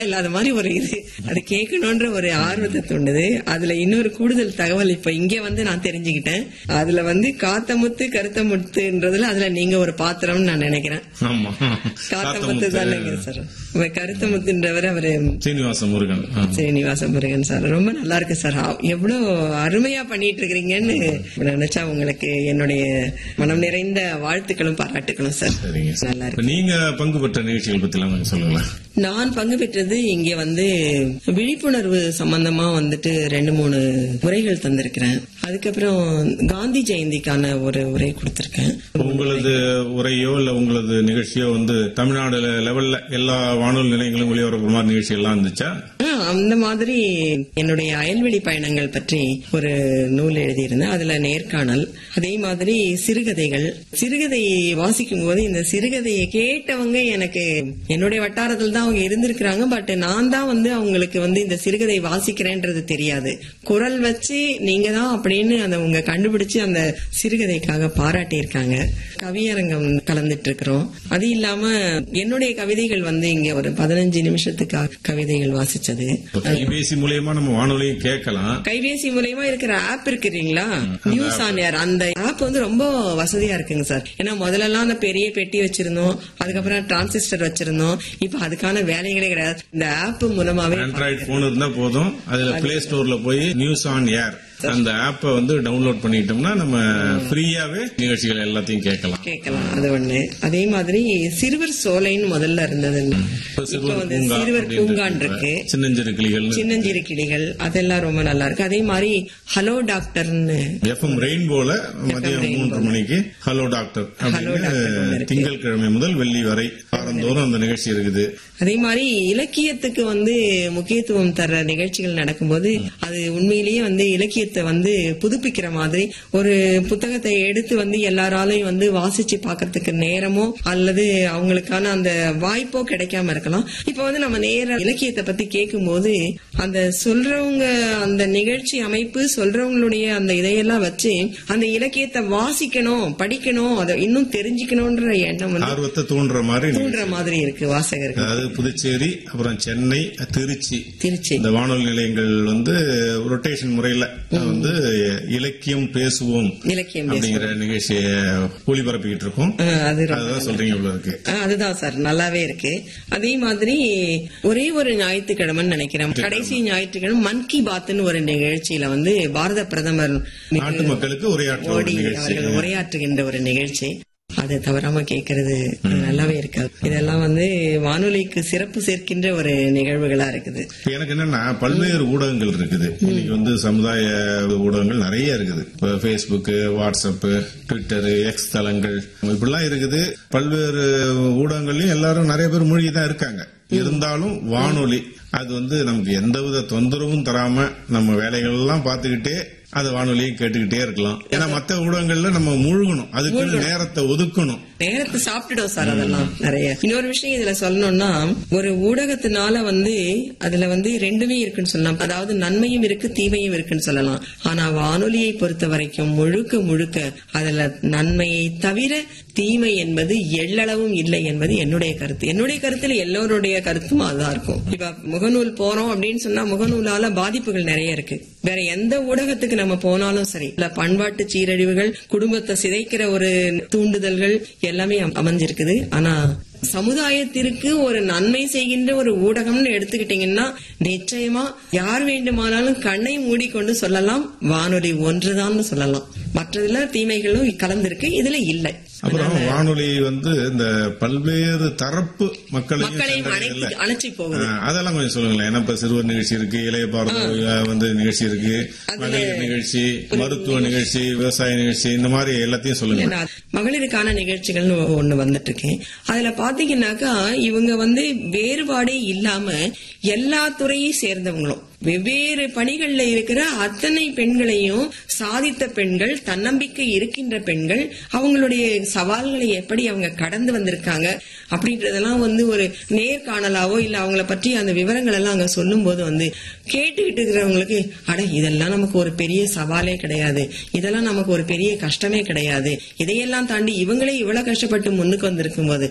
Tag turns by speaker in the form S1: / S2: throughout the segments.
S1: இல்லாத மாதிரி ஒரு இது அது கேட்கணும்ன்ற ஒரு ஆர்வத்தை தூண்டுது அதுல இன்னொரு கூடுதல் தகவல் இப்ப இங்க வந்து நான் தெரிஞ்சுக்கிட்டேன் அதுல வந்து காத்த முத்து கருத்த முத்துன்றதுல அதுல நீங்க ஒரு பாத்திரம்னு நான் நினைக்கிறேன்
S2: ஆமா
S1: காத்த முத்து தானேங்க சார் இப்ப கருத்த முத்துன்றவர் அவரு
S2: சீனிவாச முருகன் ஆ.
S1: ஸ்ரீனிவாச முருகன் சார் ரொம்ப நல்லா இருக்கு சார் ஆ, எவ்வளவு அருமையா பண்ணிட்டு இருக்கிறீங்கன்னு நினைச்சா உங்களுக்கு என்னுடைய மனம் நிறைந்த வாழ்த்துக்களும் பாராட்டுகளும் சார்
S2: சரிங்க சார்.
S1: நல்லா
S2: இப்ப
S1: இருக்கு
S2: நீங்க பங்கு பெற்ற நிகழ்ச்சிகள் பத்தி எல்லாம் கொஞ்சம் சொல்லுங்களேன்
S1: நான் பங்கு பெற்றது இங்க வந்து விழிப்புணர்வு சம்பந்தமா வந்துட்டு ரெண்டு மூணு உரைகள் தந்திருக்கிறேன் அதுக்கப்புறம் காந்தி ஜெயந்திக்கான ஒரு உரை கொடுத்திருக்கேன்
S2: உங்களது உரையோ இல்ல உங்களது நிகழ்ச்சியோ வந்து தமிழ்நாடு லெவல்ல எல்லா வானொலி நிலையங்களும் ஒளிபரப்புற மாதிரி நிகழ்ச்சி எல்லாம் இருந்துச்சா
S1: ஆ, அந்த மாதிரி என்னுடைய அயல்வெளி பயணங்கள் பற்றி ஒரு நூல் எழுதியிருந்தேன் அதுல நேர்காணல் அதே மாதிரி சிறுகதைகள் சிறுகதை வாசிக்கும் போது இந்த சிறுகதையை கேட்டவங்க எனக்கு என்னுடைய வட்டாரத்தில் தான் அவங்க இருந்திருக்கிறாங்க பட் நான் தான் வந்து அவங்களுக்கு வந்து இந்த சிறுகதை வாசிக்கிறேன்றது தெரியாது குரல் வச்சு நீங்க தான் அப்படின்னு அந்த உங்க கண்டுபிடிச்சு அந்த சிறுகதைக்காக பாராட்டியிருக்காங்க கவியரங்கம் கலந்துட்டு இருக்கிறோம் அது இல்லாம என்னுடைய கவிதைகள் வந்து இங்க ஒரு பதினஞ்சு நிமிஷத்துக்காக கவிதைகள் வாசிச்சது
S2: இப்ப கைபேசி மூலியமா நம்ம வானொலியும் கேட்கலாம்
S1: கைபேசி மூலயமா இருக்கிற ஆப் இருக்குறீங்களா நியூஸ் ஆன் ஏர் அந்த ஆப் வந்து ரொம்ப வசதியா இருக்குங்க சார் ஏன்னா முதல்ல எல்லாம் அந்த பெரிய பெட்டி வச்சிருந்தோம் அதுக்கப்புறம் டிரான்சிஸ்டர் வச்சிருந்தோம் இப்ப அதுக்கான வேலைகளே கிடையாது இந்த ஆப் மூலமாவே
S2: ஆண்ட்ராய்டு போன் இருந்தா போதும் அதுல பிளே ஸ்டோர்ல போய் நியூஸ் ஆன் ஏர் அந்த ஆப்பை வந்து டவுன்லோட் பண்ணிட்டோம்னா நம்ம ஃப்ரீயாவே நிகழ்ச்சிகள் எல்லாத்தையும் கேட்கலாம்
S1: கேட்கலாம் அது ஒண்ணு அதே மாதிரி சிறுவர் சோலைன்னு முதல்ல இருந்தது
S2: இப்ப
S1: இப்ப வந்து
S2: பூங்கா
S1: சிறுவர்
S2: அப்படின்னு
S1: பூங்கான் இருக்கு
S2: சின்னஞ்சிறு கிளிகள்னு
S1: சின்னஞ்சிறு கிளிகள் அதெல்லாம் ரொம்ப நல்லா இருக்கு அதே மாதிரி ஹலோ டாக்டர்னு
S2: எஃப்எம் ரெயின்போல மதியம் மூன்று மணிக்கு ஹலோ டாக்டர்
S1: ஹலோ டாக்டர் ஒண்ணு
S2: அப்படின்னு
S1: இருக்கு.
S2: திங்கட்கிழமை முதல் வெள்ளி வரை வாரந்தோறும் அந்த நிகழ்ச்சி இருக்குது
S1: அதே மாதிரி இலக்கியத்துக்கு வந்து முக்கியத்துவம் தர்ற நிகழ்ச்சிகள் நடக்கும்போது அது உண்மையிலேயே வந்து இலக்கியத்தை வந்து புதுப்பிக்கிற மாதிரி ஒரு புத்தகத்தை எடுத்து வந்து எல்லாராலையும் வந்து வாசிச்சு பார்க்கறதுக்கு நேரமோ அல்லது அவங்களுக்கான அந்த வாய்ப்போ கிடைக்காம இருக்கலாம் இப்ப வந்து நம்ம நேர இலக்கியத்தை பத்தி கேட்கும்போது அந்த சொல்றவங்க அந்த நிகழ்ச்சி அமைப்பு சொல்றவங்களுடைய அந்த இதையெல்லாம் வச்சு அந்த இலக்கியத்தை வாசிக்கணும் படிக்கணும் அதை இன்னும் தெரிஞ்சுக்கணும்ன்ற எண்ணம் வந்து
S2: ஆர்வத்தை தூண்டுற மாதிரி
S1: தூண்டுற மாதிரி இருக்கு வாசகருக்கு
S2: அதாவது புதுச்சேரி அப்புறம் சென்னை திருச்சி
S1: திருச்சி
S2: இந்த வானொலி நிலையங்கள் வந்து ரொட்டேஷன் முறையில வந்து இலக்கியம் பேசுவோம்
S1: இலக்கியம் பேசுவோம்.
S2: அப்படிங்கிற நிகழ்ச்சியை ஒளிபரப்பிக்கிட்டு இருக்கோம்
S1: ஆ, அது ரொம்ப
S2: அதுதான் சொல்றீங்க இவ்வளவு இருக்கு
S1: ஆ, அதுதான் சார் நல்லாவே இருக்கு அதே மாதிரி ஒரே ஒரு ஞாயிற்றுக்கிழமைன்னு நினைக்கிறேன் கடைசி ஞாயிற்றுக்கிழமை மன் கி பாத்னு ஒரு நிகழ்ச்சியில வந்து பாரத பிரதமர்
S2: நாட்டு மக்களுக்கு உரையாற்ற ஒரு
S1: மோடி
S2: நிகழ்ச்சி
S1: அவர்கள் உரையாற்றுகின்ற ஒரு நிகழ்ச்சி அது தவறாம கேட்கறது நல்லாவே இருக்காது இதெல்லாம் வந்து வானொலிக்கு சிறப்பு சேர்க்கின்ற ஒரு நிகழ்வுகளா இருக்குது
S2: இப்ப எனக்கு என்னன்னா பல்வேறு ஊடகங்கள் இருக்குது இன்னைக்கு வந்து சமுதாய ஊடகங்கள் நிறைய இருக்குது இப்ப பேஸ்புக் வாட்ஸ்அப் ட்விட்டர் எக்ஸ் தளங்கள் இப்படிலாம் இருக்குது பல்வேறு ஊடகங்கள்லயும் எல்லாரும் நிறைய பேர் மூழ்கி தான் இருக்காங்க இருந்தாலும் வானொலி அது வந்து நமக்கு எந்தவித தொந்தரவும் தராம நம்ம வேலைகள் எல்லாம் பார்த்துக்கிட்டே அது வானொலியும் கேட்டுக்கிட்டே இருக்கலாம் ஏன்னா மத்த ஊடகங்கள்ல நம்ம மூழ்கணும் அதுக்கு நேரத்தை ஒதுக்கணும்
S1: நேரத்தை சாப்பிட்டுடும் சார் அதெல்லாம் நிறைய இன்னொரு விஷயம் இதுல சொல்லணும்னா ஒரு ஊடகத்தினால வந்து அதுல வந்து ரெண்டுமே இருக்குன்னு சொல்லலாம் அதாவது நன்மையும் இருக்கு தீமையும் இருக்குன்னு சொல்லலாம் ஆனா வானொலியை பொறுத்த வரைக்கும் முழுக்க முழுக்க அதுல நன்மையை தவிர தீமை என்பது எள்ளளவும் இல்லை என்பது என்னுடைய கருத்து என்னுடைய கருத்துல எல்லோருடைய கருத்தும் அதுதான் இருக்கும் இப்ப முகநூல் போறோம் அப்படின்னு சொன்னா முகநூலால பாதிப்புகள் நிறைய இருக்கு வேற எந்த ஊடகத்துக்கு நம்ம போனாலும் சரி இல்ல பண்பாட்டு சீரழிவுகள் குடும்பத்தை சிதைக்கிற ஒரு தூண்டுதல்கள் எல்லாமே அம்- அமைஞ்சிருக்குது ஆனா சமுதாயத்திற்கு ஒரு நன்மை செய்கின்ற ஒரு ஊடகம்னு எடுத்துக்கிட்டீங்கன்னா நிச்சயமா யார் வேண்டுமானாலும் கண்ணை மூடிக்கொண்டு சொல்லலாம் வானொலி ஒன்றுதான் சொல்லலாம் மற்றதுல தீமைகளும் கலந்திருக்கு இதுல இல்லை
S2: அப்புறம் வானொலி வந்து இந்த பல்வேறு தரப்பு மக்களையும்
S1: மக்களையும்
S2: சென்றடையுதுல்ல?
S1: அழைத்து அழைச்சி போகுது
S2: ஆ, அதெல்லாம் கொஞ்சம் சொல்லுங்களேன் ஏன்னா இப்ப சிறுவர் நிகழ்ச்சி இருக்கு இளைய பாரதம் வந்து நிகழ்ச்சி இருக்கு மகளிர் நிகழ்ச்சி மருத்துவ நிகழ்ச்சி விவசாய நிகழ்ச்சி இந்த மாதிரி எல்லாத்தையும் சொல்லுங்க
S1: ஏன்னா, மகளிருக்கான நிகழ்ச்சிகள்னு ஒண்ணு வந்துட்டு இருக்கேன் அதுல பாத்தீங்கன்னாக்கா இவங்க வந்து வேறுபாடே இல்லாம எல்லா துறையை சேர்ந்தவங்களும் வெவ்வேறு பணிகள்ல இருக்கிற அத்தனை பெண்களையும் சாதித்த பெண்கள் தன்னம்பிக்கை இருக்கின்ற பெண்கள் அவங்களுடைய சவால்களை எப்படி அவங்க கடந்து வந்திருக்காங்க அப்படின்றதெல்லாம் வந்து ஒரு நேர்காணலாவோ இல்ல அவங்கள பற்றி அந்த விவரங்கள் எல்லாம் அங்க சொல்லும் போது வந்து கேட்டுக்கிட்டு இருக்கிறவங்களுக்கு அட இதெல்லாம் நமக்கு ஒரு பெரிய சவாலே கிடையாது இதெல்லாம் நமக்கு ஒரு பெரிய கஷ்டமே கிடையாது இதையெல்லாம் தாண்டி இவங்களே இவ்வளவு கஷ்டப்பட்டு முன்னுக்கு வந்திருக்கும் போது நம்ம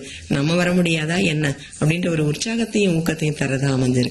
S1: நம்ம வர முடியாதா என்ன அப்படின்ற ஒரு உற்சாகத்தையும் ஊக்கத்தையும் தரதா அமைஞ்சிருக்கு